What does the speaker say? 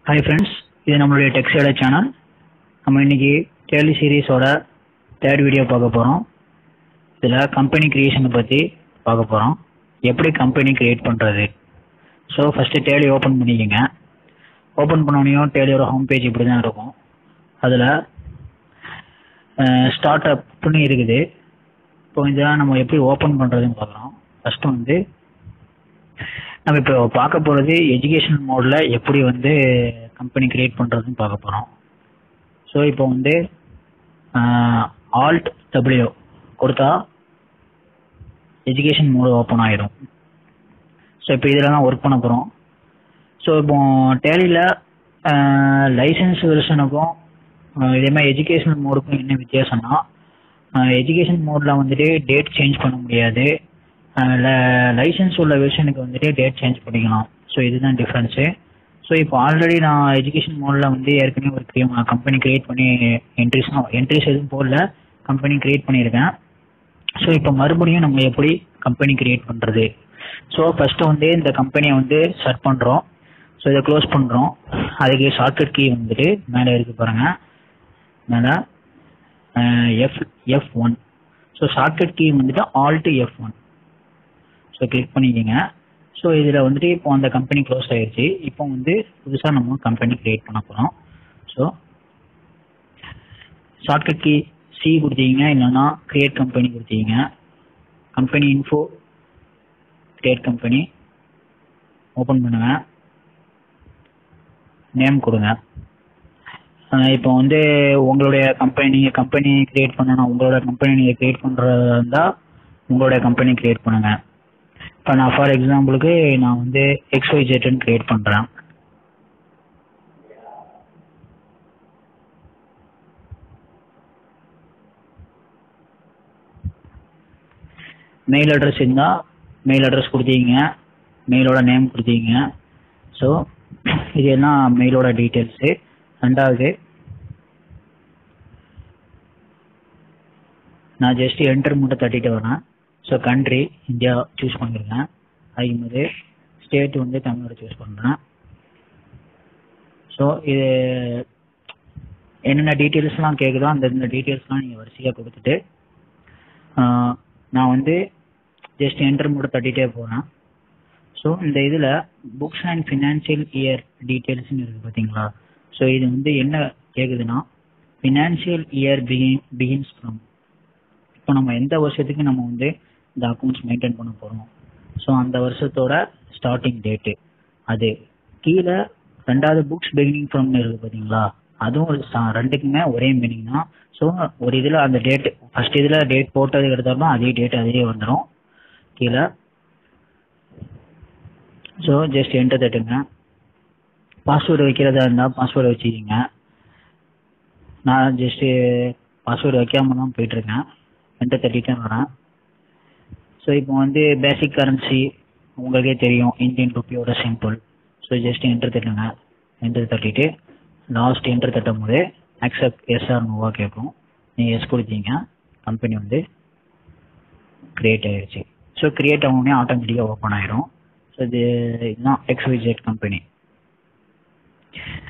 hi friends இது நம்மளுடைய டெக்ஸைட channel நம்ம இன்னைக்கு டேலி சீரீஸோட தேர்ட் வீடியோ பார்க்க போகிறோம் இதில் கம்பெனி கிரியேஷனை பற்றி பார்க்க போகிறோம் எப்படி கம்பெனி கிரியேட் பண்ணுறது ஸோ ஃபஸ்ட்டு டேலி ஓப்பன் பண்ணிக்கோங்க ஓப்பன் பண்ணோடனையும் டேலியோட ஹோம் பேஜ் இப்படி தான் இருக்கும் அதில் ஸ்டார்ட் அப்னு இருக்குது இப்போ இதெல்லாம் நம்ம எப்படி ஓப்பன் பண்ணுறதுன்னு பார்க்குறோம் ஃபஸ்ட்டு வந்து நம்ம இப்போ பார்க்க போகிறது எஜுகேஷன் மோடில் எப்படி வந்து கம்பெனி கிரியேட் பண்ணுறதுன்னு பார்க்க போகிறோம் ஸோ இப்போ வந்து ஆல்ட் டபிள்யூ கொடுத்தா எஜுகேஷன் மோடு ஓப்பன் ஆகிடும் ஸோ இப்போ இதில் தான் ஒர்க் பண்ண போகிறோம் ஸோ இப்போ டேலியில் லைசன்ஸ் வெர்ஷனுக்கும் இதேமாதிரி எஜுகேஷனல் மோடுக்கும் என்ன வித்தியாசம்னா எஜுகேஷன் மோடில் வந்துட்டு டேட் சேஞ்ச் பண்ண முடியாது லைசன்ஸ் உள்ள வெர்ஷனுக்கு வந்துட்டு டேட் சேஞ்ச் பண்ணிக்கலாம் ஸோ இதுதான் டிஃப்ரென்ஸு ஸோ இப்போ ஆல்ரெடி நான் எஜுகேஷன் மோடில் வந்து ஏற்கனவே ஒரு க்ரீம் கம்பெனி க்ரியேட் பண்ணி என்ட்ரிஸ் என்ட்ரிஸ் எதுவும் போடல கம்பெனி க்ரியேட் பண்ணியிருக்கேன் ஸோ இப்போ மறுபடியும் நம்ம எப்படி கம்பெனி க்ரியேட் பண்ணுறது ஸோ ஃபஸ்ட்டு வந்து இந்த கம்பெனியை வந்து செட் பண்ணுறோம் ஸோ இதை க்ளோஸ் பண்ணுறோம் அதுக்கு ஷார்ட்கட் கீ வந்துட்டு மேலே இருக்கு பாருங்கள் மேலே F F one so shortcut key வந்துட்டு alt F one so click பண்ணிக்கோங்க ஸோ இதில் வந்துட்டு இப்போ அந்த கம்பெனி க்ளோஸ் ஆயிடுச்சு இப்போ வந்து புதுசாக நம்ம கம்பெனி க்ரியேட் பண்ண போகிறோம் ஸோ ஷார்ட்கட் கீ சி கொடுத்தீங்க இல்லைன்னா கிரியேட் கம்பெனி கொடுத்தீங்க company info create company open பண்ணுங்க நேம் கொடுங்க இப்போ வந்து உங்களுடைய கம்பெனி நீங்கள் கம்பெனி கிரியேட் பண்ணணும் உங்களோட கம்பெனி நீங்கள் கிரியேட் பண்ணுறதா இருந்தால் உங்களுடைய கம்பெனி கிரியேட் பண்ணுங்கள் இப்போ நான் ஃபார் எக்ஸாம்பிளுக்கு நான் வந்து எக்ஸ்ஒய் ஜெட்னு கிரியேட் பண்ணுறேன் மெயில் அட்ரஸ் இருந்தால் மெயில் அட்ரஸ் கொடுத்தீங்க மெயிலோட நேம் கொடுத்தீங்க ஸோ இது எல்லாம் மெயிலோட டீட்டெயில்ஸு ரெண்டாவது நான் ஜஸ்ட் என்டர் மட்டும் தட்டிட்டு வரேன் ஸோ கண்ட்ரி இந்தியா சூஸ் பண்ணிருக்கேன் அதேமாதிரி ஸ்டேட் வந்து தமிழ்நாடு சூஸ் பண்ணுறேன் ஸோ இது என்னென்ன டீட்டெயில்ஸ்லாம் கேட்குதோ அந்த இந்த டீட்டெயில்ஸ்லாம் நீங்கள் வரிசையாக கொடுத்துட்டு நான் வந்து ஜஸ்ட் என்டர் மட்டும் தட்டிகிட்டே போகிறேன் ஸோ இந்த இதில் புக்ஸ் அண்ட் ஃபினான்ஷியல் இயர் டீட்டெயில்ஸ்னு இருக்குது பார்த்தீங்களா ஸோ இது வந்து என்ன கேட்குதுன்னா financial year begin begins from இப்போ நம்ம எந்த வருஷத்துக்கு நம்ம வந்து இந்த அக்கௌண்ட்ஸ் மெயின்டைன் பண்ண போகிறோம் ஸோ அந்த வருஷத்தோட ஸ்டார்டிங் டேட்டு அது கீழே ரெண்டாவது புக்ஸ் பிகினிங் ஃப்ரம்னு இருக்குது பார்த்தீங்களா அதுவும் ஒரு ரெண்டுக்குமே ஒரே மீனிங் தான் ஸோ ஒரு இதில் அந்த டேட்டு ஃபர்ஸ்ட் இதில் டேட் போட்டதுக்கு எடுத்தாலும் அதே டேட் அதே வந்துடும் கீழே ஸோ ஜஸ்ட் என்டர் தட்டுங்க பாஸ்வேர்டு வைக்கிறதா இருந்தால் பாஸ்வேர்டு வச்சுக்கிங்க நான் ஜஸ்ட்டு பாஸ்வேர்டு வைக்காம தான் போயிட்டுருக்கேன் என்டர் தட்டிட்டு வரேன் ஸோ இப்போ வந்து பேசிக் கரன்சி உங்களுக்கே தெரியும் இந்தியன் ருப்பியோட சிம்பிள் ஸோ ஜஸ்ட் என்டர் தட்டுங்க என்டர் தட்டிட்டு லாஸ்ட் என்டர் தட்டும் போது அக்செப்ட் எஸ்ஆர் நோவா கேட்கும் நீங்கள் எஸ் கொடுத்தீங்க கம்பெனி வந்து க்ரியேட் ஆகிடுச்சு ஸோ க்ரியேட் ஆகணுன்னே ஆட்டோமேட்டிக்காக ஓப்பன் ஆயிரும் ஸோ இது இதுதான் எக்ஸ்வைஜெட் கம்பெனி